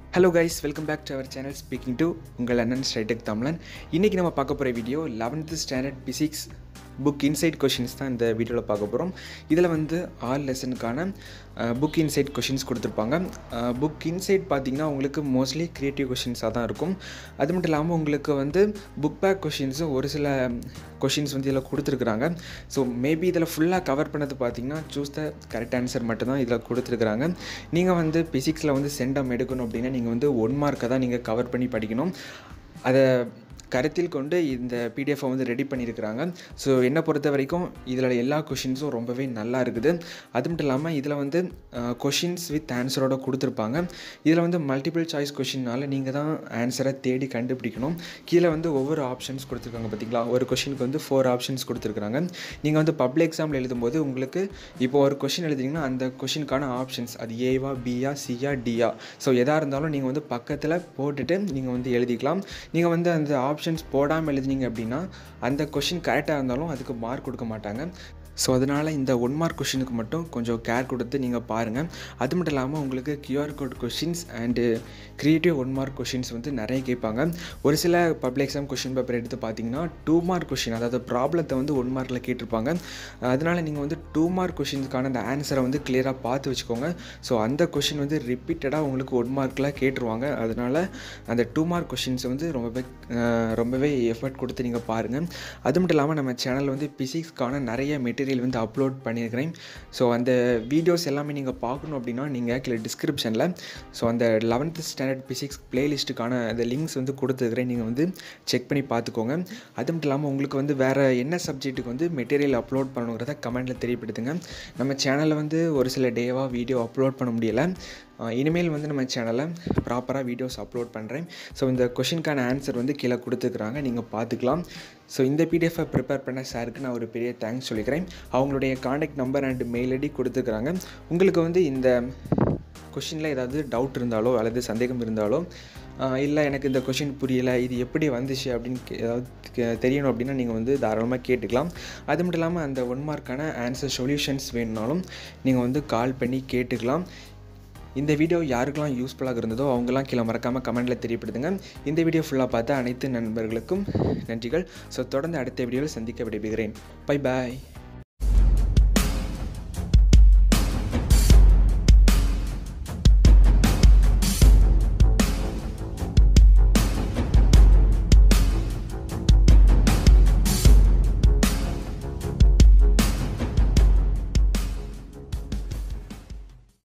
hello guys welcome back to our channel speaking to உங்கள் அண்ணன் ஸ்ட்ரைடெக் தமிழன் இன்றைக்கி நம்ம பார்க்க போகிற video eleventh standard physics book inside questions தான் இந்த வீடியோவில் பார்க்க போகிறோம் இதில் வந்து ஆல் லெசனுக்கான புக் இன்சைட் கொஷின்ஸ் கொடுத்துருப்பாங்க புக் இன்சைட் பார்த்தீங்கன்னா உங்களுக்கு மோஸ்ட்லி க்ரியேட்டிவ் கொஷின்ஸாக தான் இருக்கும் அது மட்டும் இல்லாமல் உங்களுக்கு வந்து புக் பேக் கொஷின்ஸும் ஒரு சில கொஷின்ஸ் வந்து இதில் கொடுத்துருக்குறாங்க ஸோ மேபி இதில் ஃபுல்லாக கவர் பண்ணது பார்த்தீங்கன்னா சூஸ் த கரெக்ட் ஆன்சர் மட்டும்தான் இதில் கொடுத்துருக்குறாங்க நீங்கள் வந்து பிசிக்ஸில் வந்து சென்டம் எடுக்கணும் அப்படின்னா நீங்கள் வந்து ஒன் மார்க்கை தான் நீங்கள் கவர் பண்ணி படிக்கணும் அதை கருத்தில் கொண்டு இந்த பிடிஎஃபை வந்து ரெடி பண்ணியிருக்கிறாங்க ஸோ என்னை பொறுத்த வரைக்கும் இதில் எல்லா கொஷின்ஸும் ரொம்பவே நல்லா இருக்குது அது மட்டும் இல்லாமல் இதில் வந்து கொஷின்ஸ் வித் ஆன்சரோட கொடுத்துருப்பாங்க இதில் வந்து மல்டிபிள் சாய்ஸ் கொஷின்னால நீங்கள் தான் ஆன்சரை தேடி கண்டுபிடிக்கணும் கீழே வந்து ஒவ்வொரு ஆப்ஷன்ஸ் கொடுத்துருக்காங்க பார்த்தீங்களா ஒரு கொஷினுக்கு வந்து ஃபோர் ஆப்ஷன்ஸ் கொடுத்துருக்குறாங்க நீங்கள் வந்து பப்ளிக் எக்ஸாமில் எழுதும்போது உங்களுக்கு இப்போ ஒரு கொஷின் எழுதுனீங்கன்னா அந்த கொஷினுக்கான ஆப்ஷன்ஸ் அது ஏவா பியா சியா டியா ஸோ எதாக இருந்தாலும் நீங்கள் வந்து பக்கத்தில் போட்டுட்டு நீங்கள் வந்து எழுதிக்கலாம் நீங்கள் வந்து அந்த ஆப்ஷன்ஸ் போடாமல் எழுதினீங்க அப்படின்னா அந்த கொஷின் கரெக்டாக இருந்தாலும் அதுக்கு மார்க் கொடுக்க மாட்டாங்க ஸோ அதனால் இந்த ஒன் மார்க் கொஷினுக்கு மட்டும் கொஞ்சம் கேர் கொடுத்து நீங்கள் பாருங்கள் அது மட்டும் இல்லாமல் உங்களுக்கு QR code questions and creative one mark questions வந்து நிறைய கேட்பாங்க ஒரு சில பப்ளிக் எக்ஸாம் கொஷின் பேப்பர் எடுத்து பார்த்தீங்கன்னா டூ மார்க் கொஷின் அதாவது ப்ராப்ளத்தை வந்து ஒன் மார்க்கில் கேட்டிருப்பாங்க அதனால் நீங்கள் வந்து டூ மார்க் கொஷின்ஸ்க்கான அந்த ஆன்சரை வந்து கிளியராக பார்த்து வச்சுக்கோங்க ஸோ அந்த கொஷின் வந்து ரிப்பீட்டடாக உங்களுக்கு ஒன் மார்க்கில் கேட்டுருவாங்க அதனால் அந்த டூ மார்க் கொஷின்ஸ் வந்து ரொம்பவே ரொம்பவே எஃபர்ட் கொடுத்து நீங்கள் பாருங்கள் அது மட்டும் இல்லாமல் நம்ம சேனலில் வந்து பிசிக்ஸ்க்கான நிறைய மெட்டீரியல் மெட்டீரியல் வந்து அப்லோட் பண்ணியிருக்கிறேன் ஸோ அந்த வீடியோஸ் எல்லாமே நீங்கள் பார்க்கணும் அப்படின்னா நீங்கள் கீழே டிஸ்கிரிப்ஷனில் ஸோ அந்த லெவன்த்து ஸ்டாண்டர்ட் பிசிக்ஸ் பிளேலிஸ்ட்டுக்கான அந்த லிங்க்ஸ் வந்து கொடுத்துருக்கிறேன் நீங்கள் வந்து செக் பண்ணி பார்த்துக்கோங்க அது மட்டும் இல்லாமல் உங்களுக்கு வந்து வேறு என்ன சப்ஜெக்ட்டுக்கு வந்து மெட்டீரியல் அப்லோட் பண்ணணுங்கிறத கமெண்ட்டில் தெரியப்படுத்துங்க நம்ம சேனலில் வந்து ஒரு சில டேவாக வீடியோ அப்லோட் பண்ண முடியலை இனிமேல் வந்து நம்ம சேனலில் ப்ராப்பராக வீடியோஸ் அப்லோட் பண்ணுறேன் ஸோ இந்த கொஷினுக்கான ஆன்சர் வந்து கீழே கொடுத்துருக்குறாங்க நீங்கள் பார்த்துக்கலாம் ஸோ இந்த பிடிஎஃபை ப்ரிப்பேர் பண்ண சாருக்கு நான் ஒரு பெரிய தேங்க்ஸ் சொல்லிக்கிறேன் அவங்களுடைய contact number and mail ID கொடுத்துருக்குறாங்க உங்களுக்கு வந்து இந்த கொஷினில் ஏதாவது டவுட் இருந்தாலோ அல்லது சந்தேகம் இருந்தாலோ இல்லை எனக்கு இந்த கொஷின் புரியலை இது எப்படி வந்துச்சு அப்படின்னு ஏதாவது தெரியணும் அப்படின்னா நீங்கள் வந்து தாராளமாக கேட்டுக்கலாம் அது மட்டும் இல்லாமல் அந்த ஒன் மார்க்கான ஆன்சர் சொல்யூஷன்ஸ் வேணுனாலும் நீங்கள் வந்து கால் பண்ணி கேட்டுக்கலாம் இந்த வீடியோ யாருக்கெல்லாம் யூஸ்ஃபுல்லாக இருந்ததோ அவங்களாம் கீழே மறக்காமல் கமெண்ட்டில் தெரியப்படுத்துங்க இந்த வீடியோ ஃபுல்லாக பார்த்த அனைத்து நண்பர்களுக்கும் நன்றிகள் ஸோ தொடர்ந்து அடுத்த வீடியோவில் சந்திக்க விடைபெறுகிறேன் பை பாய்